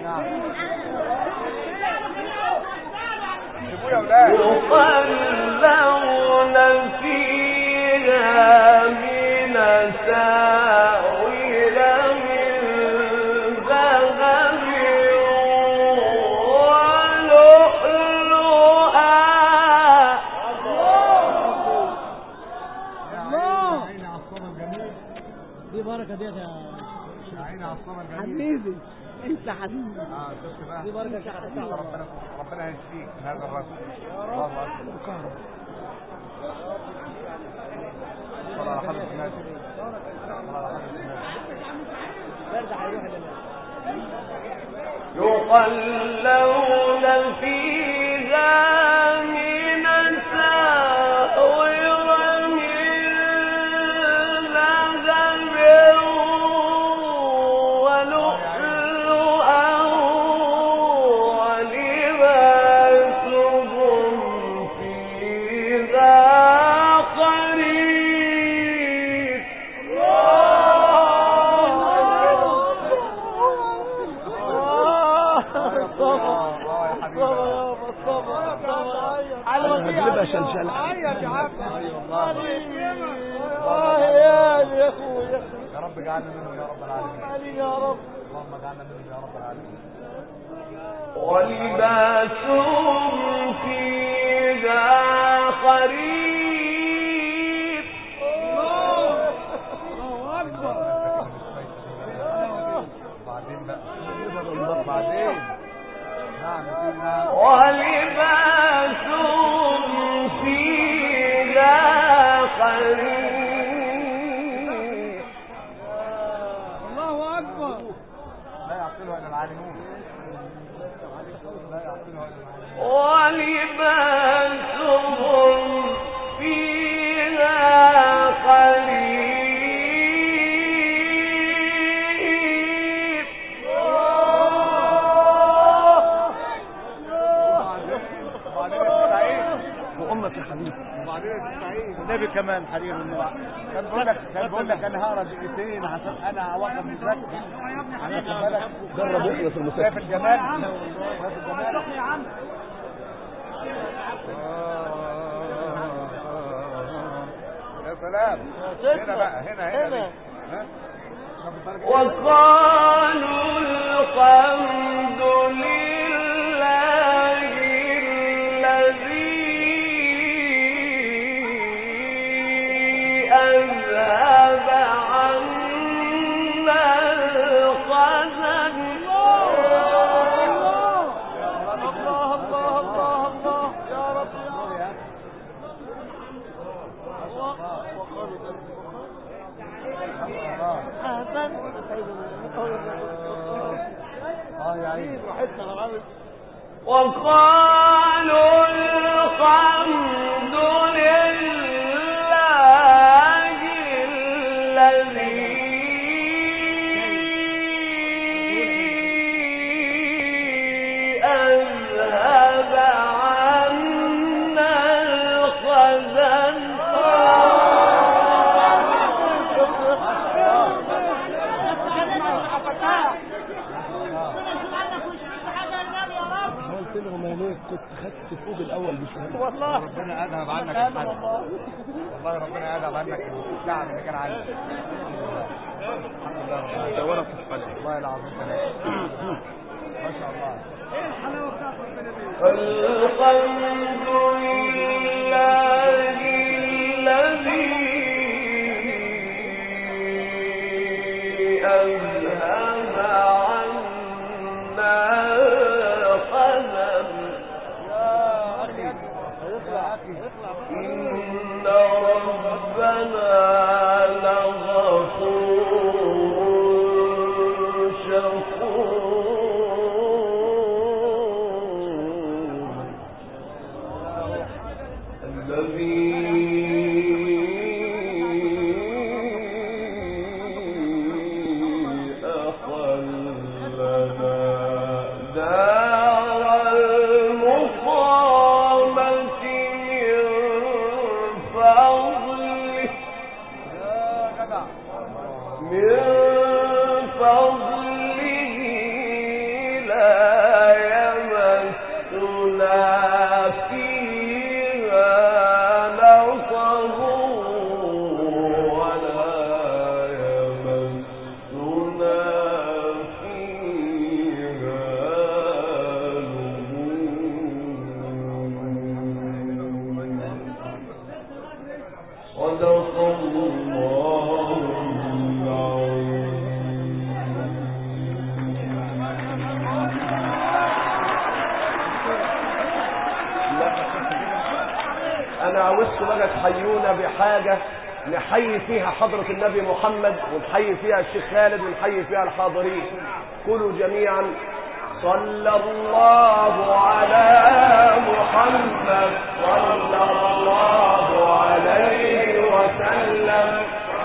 سيبوه يا ولاد يصلون فيها من ساور من ذهب ولؤلؤا الله عيني على الصبر الجميل دي بركه ديت يا يا عيني على الصبر الجميل حبيبي انت حبيبي اه شفت بقى دي بركه شيخ ربنا ربنا يهديك من هذا الرجل الله اكبر صلى على حضرة النبي صلى على حضرة النبي يصلون فيها من ساور من ذهب ولؤلؤا ولباسهم فيها خريف الله يا حبيبي هجيبها شلشلة يا رب اجعلنا منهم يا رب العالمين يا رب اللهم اجعلنا منهم يا رب العالمين ولباسهم فيها خريف بعدين بقى بعدين نعم يا سيدي نعم ولباسهم فيها خريف الله اكبر لا يعقلها الا العالمون لا يعقلها الا العالمون ولباسهم فيها خريف وبعدين التسعين وامك يا حبيبي وبعدين التسعين النبي كمان حبيب النبي كان بقول لك كان بقول لك انا هقرا دقيقتين عشان انا اوقف مذاكره انا خد بالك جرب يخلص شايف المسافة الجمال شايف الجمال يا سلام هنا بقى هنا هنا هنا. دي. ها؟ واخد بالك؟ وقالوا الحمد لله الذي أذهب عنا الحزن اه يا عيني وقالوا الحمد لله الذي أذهب عنا الحزن قلت لهم يا ليه كنت خدت فوق الاول بشويه ربنا اذهب عنك الحزن والله ربنا اذهب عنك التعب اللي كان عندك الحمد لله رب العالمين دورة في القلب والله العظيم ما شاء الله الحمد لله الذي أذهب عنا الحزن إن ربنا لغفور شكور فيها نصب ولا يمسنا فيها لغوب صدق الله انا عاوزكم بقى تحيونا بحاجه نحيي فيها حضرة النبي محمد ونحيي فيها الشيخ خالد ونحيي فيها الحاضرين قولوا جميعا صلى الله على محمد صلى الله عليه وسلم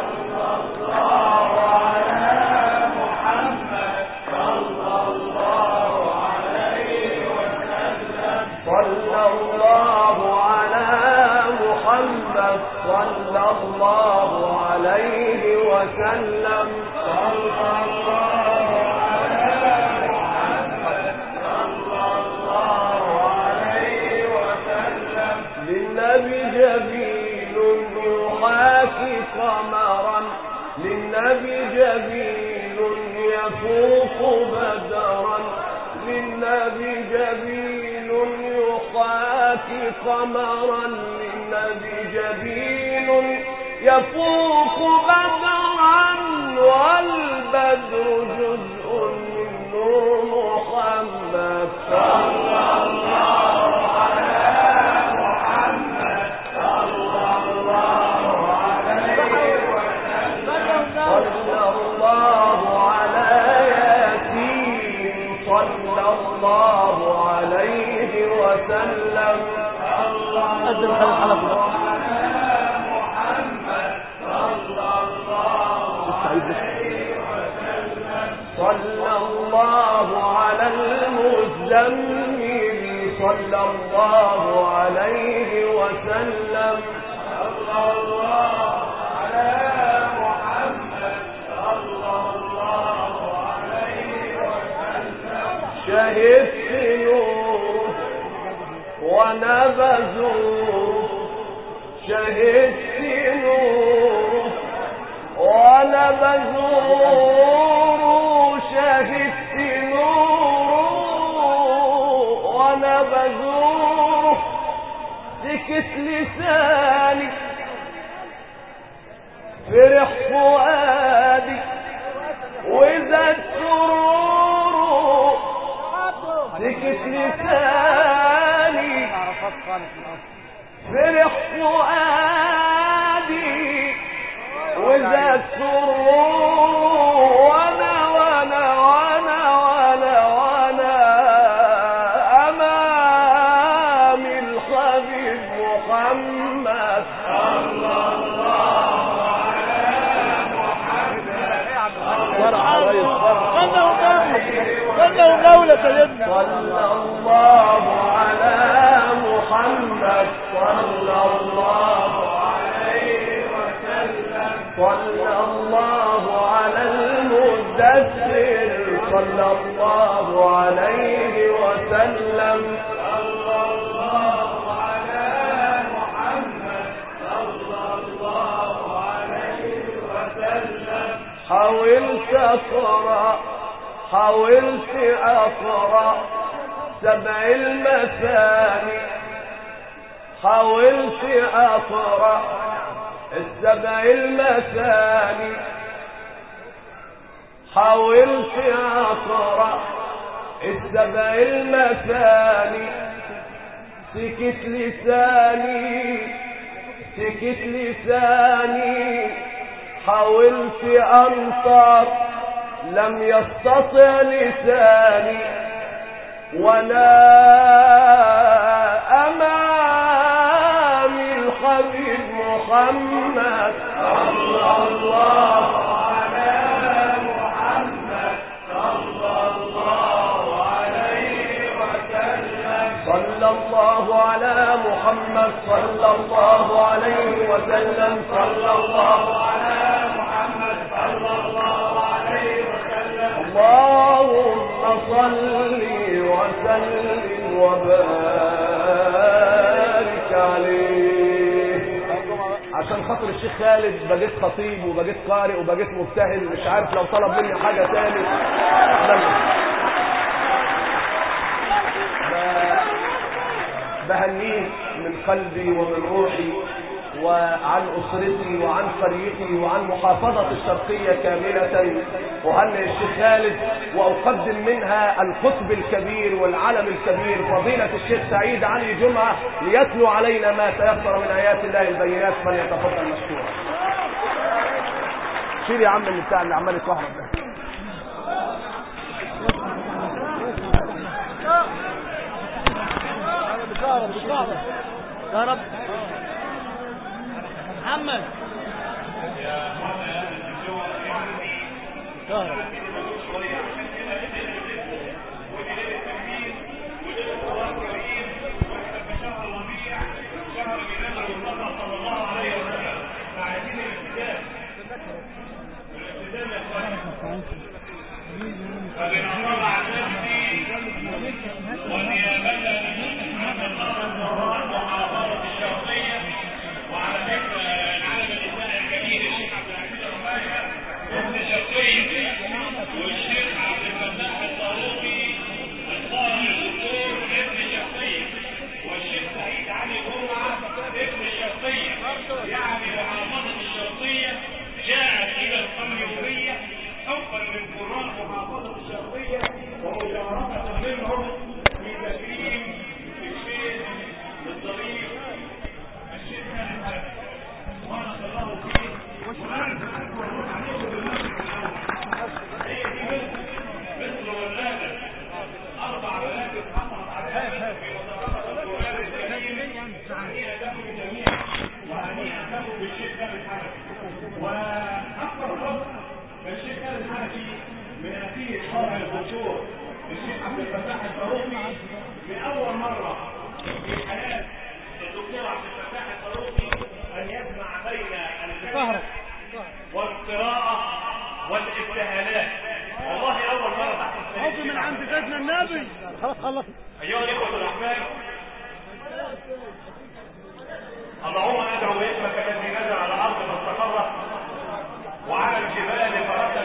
صلى الله على محمد صلى الله عليه وسلم صلى الله على محمد صلى الله عليه وسلم للنبي جميل يحاكي قمرا للنبي جميل يفوق بدرا للنبي جميل يحاكي قمرا للنبي جميل يفوق بدرا والبدر جزء من نور محمد صلى الله على محمد صلى الله عليه وسلم صلى الله على ياسين صلى الله عليه وسلم قدم خلال الحلقة صلى الله على المزمل صلى الله عليه وسلم صلى الله على محمد صلى الله عليه وسلم شهدت نور ونبذوا شهدت نور ونبذوا شهدت نور ونبذوا سكت لساني فرح فؤادي وإذا السرور سكت لساني عرفات خالص من الأصل فرح فؤادي وإذا السرور وانا وانا وانا وانا وانا أمام الحبيب محمد صلى الله على محمد ورع يا ريس خلنا وقولة خلنا وقولة سيدنا صلى الله على محمد صلى الله عليه وسلم صلى الله على المدثر صلى الله عليه وسلم صلى الله على محمد صلى الله عليه وسلم حاولت أقرأ حاولت أقرأ سبع المثاني حاولت أقرأ السبع المثاني حاولت أقرأ السبع المثاني سكت لساني سكت لساني حاولت أنطق لم يستطع لساني ولا أمامي الحبيب محمد صلى الله على محمد صلى الله عليه وسلم صلى الله على محمد صلى الله عليه وسلم صلى الله على محمد صلى الله عليه وسلم اللهم صل وسلم وبارك عليه عشان خاطر الشيخ خالد بقيت خطيب وبقيت قارئ وبقيت مبتهل مش عارف لو طلب مني حاجة تاني أعملها. بهنيه من قلبي ومن روحي وعن أسرتي وعن قريتي وعن محافظة الشرقية كاملة أهنئ الشيخ خالد وأقدم منها القطب الكبير والعلم الكبير فضيلة الشيخ سعيد علي جمعة ليتلو علينا ما تيسر من آيات الله البينات فليتفضل مشكورا شيل يا عم اللي بتاع اللي عمال يتوهرب ده بشارة بشارة يا رب محمد بشارة سهرة والقراءة والابتهالات والله أول مرة تحت حب من عند سيدنا النبي خلاص خلص أيها الإخوة الأحباب اللهم أدعو باسمك الذي نزل على الأرض فاستقر وعلى الجبال فرست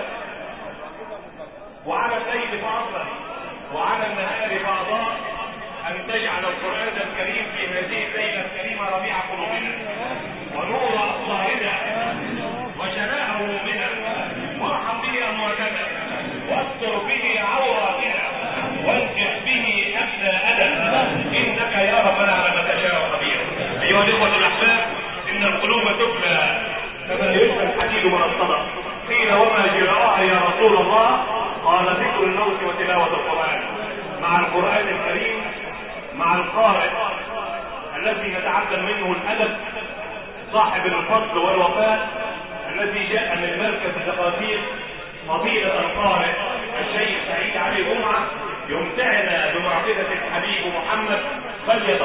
وعلى الليل فأصبح وعلى النهار فأضاء أن تجعل القرآن الكريم في هذه الليلة الكريمة ربيع قلوبنا ونور أبصارنا وجلاء همومنا وارحم به أمواتنا واستر به عوراتنا وانجح به أبناءنا إنك يا ربنا على ما تشاء خبير أيها الإخوة الأحباب إن القلوب تبلى كما يبلى الحديد من الصدق قيل وما جراءها يا رسول الله قال ذكر الموت وتلاوة القرآن مع القرآن الكريم مع القارئ الذي نتعلم منه الأدب صاحب الفضل والوفاء الذي جاء من مركز التقاطير فضيلة القارئ الشيخ سعيد علي جمعة يمتعنا بمعجزة الحبيب محمد فليتفضل